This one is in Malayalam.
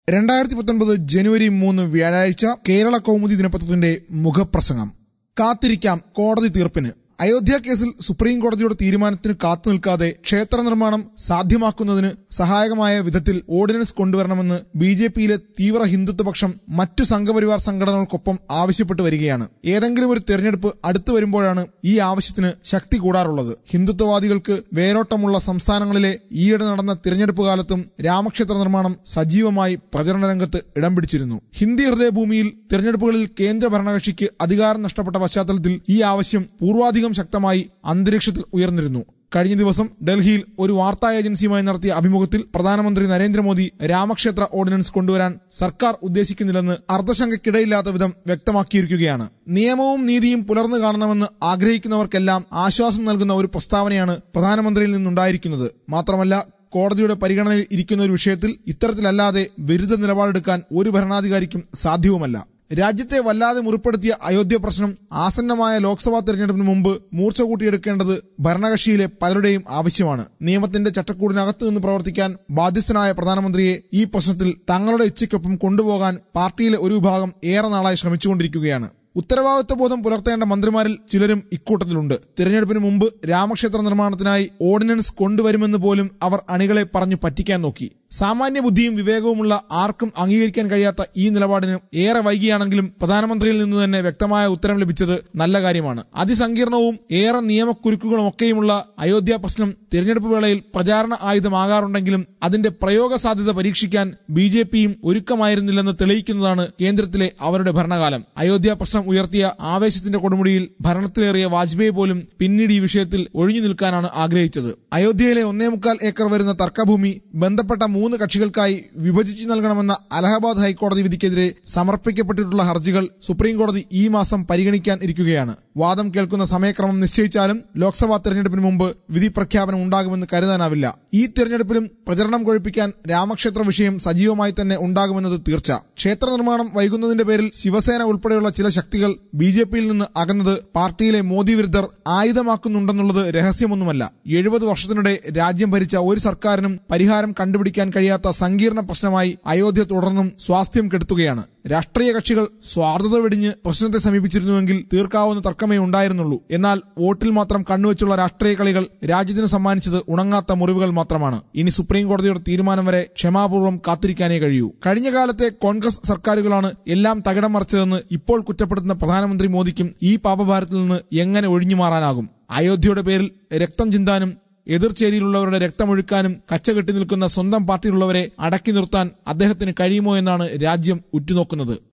രണ്ടായിരത്തി പത്തൊൻപത് ജനുവരി മൂന്ന് വ്യാഴാഴ്ച കേരള കൗമുദി ദിനപത്രത്തിന്റെ മുഖപ്രസംഗം കാത്തിരിക്കാം കോടതി തീർപ്പിന് അയോധ്യ കേസിൽ സുപ്രീം കോടതിയുടെ തീരുമാനത്തിന് കാത്തു നിൽക്കാതെ ക്ഷേത്ര നിർമ്മാണം സാധ്യമാക്കുന്നതിന് സഹായകമായ വിധത്തിൽ ഓർഡിനൻസ് കൊണ്ടുവരണമെന്ന് ബി ജെ പിയിലെ തീവ്ര ഹിന്ദുത്വപക്ഷം മറ്റു സംഘപരിവാർ സംഘടനകൾക്കൊപ്പം ആവശ്യപ്പെട്ടു വരികയാണ് ഏതെങ്കിലും ഒരു തെരഞ്ഞെടുപ്പ് അടുത്തു വരുമ്പോഴാണ് ഈ ആവശ്യത്തിന് ശക്തി കൂടാറുള്ളത് ഹിന്ദുത്വവാദികൾക്ക് വേരോട്ടമുള്ള സംസ്ഥാനങ്ങളിലെ ഈയിടെ നടന്ന തിരഞ്ഞെടുപ്പ് കാലത്തും രാമക്ഷേത്ര നിർമ്മാണം സജീവമായി പ്രചരണ രംഗത്ത് ഇടം പിടിച്ചിരുന്നു ഹിന്ദി ഹൃദയഭൂമിയിൽ തിരഞ്ഞെടുപ്പുകളിൽ കേന്ദ്ര ഭരണകക്ഷിക്ക് അധികാരം നഷ്ടപ്പെട്ട പശ്ചാത്തലത്തിൽ ഈ ആവശ്യം പൂർവാധികം ശക്തമായി അന്തരീക്ഷത്തിൽ ഉയർന്നിരുന്നു കഴിഞ്ഞ ദിവസം ഡൽഹിയിൽ ഒരു വാർത്താ ഏജൻസിയുമായി നടത്തിയ അഭിമുഖത്തിൽ പ്രധാനമന്ത്രി നരേന്ദ്രമോദി രാമക്ഷേത്ര ഓർഡിനൻസ് കൊണ്ടുവരാൻ സർക്കാർ ഉദ്ദേശിക്കുന്നില്ലെന്ന് അർദ്ധശങ്കയ്ക്കിടയില്ലാത്ത വിധം വ്യക്തമാക്കിയിരിക്കുകയാണ് നിയമവും നീതിയും പുലർന്നു കാണണമെന്ന് ആഗ്രഹിക്കുന്നവർക്കെല്ലാം ആശ്വാസം നൽകുന്ന ഒരു പ്രസ്താവനയാണ് പ്രധാനമന്ത്രിയിൽ നിന്നുണ്ടായിരിക്കുന്നത് മാത്രമല്ല കോടതിയുടെ പരിഗണനയിൽ ഇരിക്കുന്ന ഒരു വിഷയത്തിൽ ഇത്തരത്തിലല്ലാതെ വിരുദ്ധ നിലപാടെടുക്കാൻ ഒരു ഭരണാധികാരിക്കും സാധ്യവുമല്ല രാജ്യത്തെ വല്ലാതെ മുറിപ്പെടുത്തിയ അയോധ്യ പ്രശ്നം ആസന്നമായ ലോക്സഭാ തെരഞ്ഞെടുപ്പിന് മുമ്പ് മൂർച്ച കൂട്ടിയെടുക്കേണ്ടത് ഭരണകക്ഷിയിലെ പലരുടെയും ആവശ്യമാണ് നിയമത്തിന്റെ ചട്ടക്കൂടിനകത്ത് നിന്ന് പ്രവർത്തിക്കാൻ ബാധ്യസ്ഥനായ പ്രധാനമന്ത്രിയെ ഈ പ്രശ്നത്തിൽ തങ്ങളുടെ ഇച്ഛയ്ക്കൊപ്പം കൊണ്ടുപോകാൻ പാർട്ടിയിലെ ഒരു വിഭാഗം ഏറെ നാളായി ശ്രമിച്ചുകൊണ്ടിരിക്കുകയാണ് ഉത്തരവാദിത്വ ബോധം പുലർത്തേണ്ട മന്ത്രിമാരിൽ ചിലരും ഇക്കൂട്ടത്തിലുണ്ട് തിരഞ്ഞെടുപ്പിന് മുമ്പ് രാമക്ഷേത്ര നിർമ്മാണത്തിനായി ഓർഡിനൻസ് കൊണ്ടുവരുമെന്ന് പോലും അവർ അണികളെ പറഞ്ഞു പറ്റിക്കാൻ നോക്കി സാമാന്യ ബുദ്ധിയും വിവേകവുമുള്ള ആർക്കും അംഗീകരിക്കാൻ കഴിയാത്ത ഈ നിലപാടിന് ഏറെ വൈകിയാണെങ്കിലും പ്രധാനമന്ത്രിയിൽ നിന്ന് തന്നെ വ്യക്തമായ ഉത്തരം ലഭിച്ചത് നല്ല കാര്യമാണ് അതിസങ്കീർണവും ഏറെ നിയമക്കുരുക്കുകളും ഒക്കെയുമുള്ള അയോധ്യ പ്രശ്നം തിരഞ്ഞെടുപ്പ് വേളയിൽ പ്രചാരണ ആയുധമാകാറുണ്ടെങ്കിലും അതിന്റെ പ്രയോഗ സാധ്യത പരീക്ഷിക്കാൻ ബി ജെ പിയും ഒരുക്കമായിരുന്നില്ലെന്ന് തെളിയിക്കുന്നതാണ് കേന്ദ്രത്തിലെ അവരുടെ ഭരണകാലം അയോധ്യ പ്രശ്നം ഉയർത്തിയ ആവേശത്തിന്റെ കൊടുമുടിയിൽ ഭരണത്തിലേറിയ വാജ്പേയി പോലും പിന്നീട് ഈ വിഷയത്തിൽ ഒഴിഞ്ഞു നിൽക്കാനാണ് ആഗ്രഹിച്ചത് അയോധ്യയിലെ ഒന്നേമുക്കാൽ ഏക്കർ വരുന്ന തർക്കഭൂമി ബന്ധപ്പെട്ട മൂന്ന് കക്ഷികൾക്കായി വിഭജിച്ചു നൽകണമെന്ന അലഹബാദ് ഹൈക്കോടതി വിധിക്കെതിരെ സമർപ്പിക്കപ്പെട്ടിട്ടുള്ള ഹർജികൾ സുപ്രീം കോടതി ഈ മാസം പരിഗണിക്കാൻ ഇരിക്കുകയാണ് വാദം കേൾക്കുന്ന സമയക്രമം നിശ്ചയിച്ചാലും ലോക്സഭാ തെരഞ്ഞെടുപ്പിന് മുമ്പ് വിധി പ്രഖ്യാപനം ഉണ്ടാകുമെന്ന് കരുതാനാവില്ല ഈ തെരഞ്ഞെടുപ്പിലും പ്രചരണം കൊഴിപ്പിക്കാൻ രാമക്ഷേത്ര വിഷയം സജീവമായി തന്നെ ഉണ്ടാകുമെന്നത് തീർച്ച ക്ഷേത്ര നിർമ്മാണം വൈകുന്നതിന്റെ പേരിൽ ശിവസേന ഉൾപ്പെടെയുള്ള ചില ശക്തികൾ ബി ജെ പിയിൽ നിന്ന് അകന്നത് പാർട്ടിയിലെ മോദി വിരുദ്ധർ ആയുധമാക്കുന്നുണ്ടെന്നുള്ളത് രഹസ്യമൊന്നുമല്ല എഴുപത് വർഷത്തിനിടെ രാജ്യം ഭരിച്ച ഒരു സർക്കാരിനും പരിഹാരം കണ്ടുപിടിക്കാൻ കഴിയാത്ത സങ്കീർണ പ്രശ്നമായി അയോധ്യ തുടർന്നും സ്വാസ്ഥ്യം കെടുത്തുകയാണ് രാഷ്ട്രീയ കക്ഷികൾ സ്വാർത്ഥത വെടിഞ്ഞ് പ്രശ്നത്തെ സമീപിച്ചിരുന്നുവെങ്കിൽ തീർക്കാവുന്ന തർക്കമേ ഉണ്ടായിരുന്നുള്ളൂ എന്നാൽ വോട്ടിൽ മാത്രം കണ്ണുവെച്ചുള്ള രാഷ്ട്രീയ കളികൾ രാജ്യത്തിന് സമ്മാനിച്ചത് ഉണങ്ങാത്ത മുറിവുകൾ മാത്രമാണ് ഇനി സുപ്രീം കോടതിയുടെ തീരുമാനം വരെ ക്ഷമാപൂർവ്വം കാത്തിരിക്കാനേ കഴിയൂ കഴിഞ്ഞ കാലത്തെ കോൺഗ്രസ് സർക്കാരുകളാണ് എല്ലാം തകിടം മറിച്ചതെന്ന് ഇപ്പോൾ കുറ്റപ്പെടുത്തുന്ന പ്രധാനമന്ത്രി മോദിക്കും ഈ പാപഭാരത്തിൽ നിന്ന് എങ്ങനെ ഒഴിഞ്ഞു മാറാനാകും അയോധ്യയുടെ പേരിൽ രക്തം ചിന്താനും എതിർചേരിയിലുള്ളവരുടെ രക്തമൊഴുക്കാനും കച്ചകെട്ടി നിൽക്കുന്ന സ്വന്തം പാർട്ടിയിലുള്ളവരെ അടക്കി നിർത്താൻ അദ്ദേഹത്തിന് കഴിയുമോ എന്നാണ് രാജ്യം ഉറ്റുനോക്കുന്നത്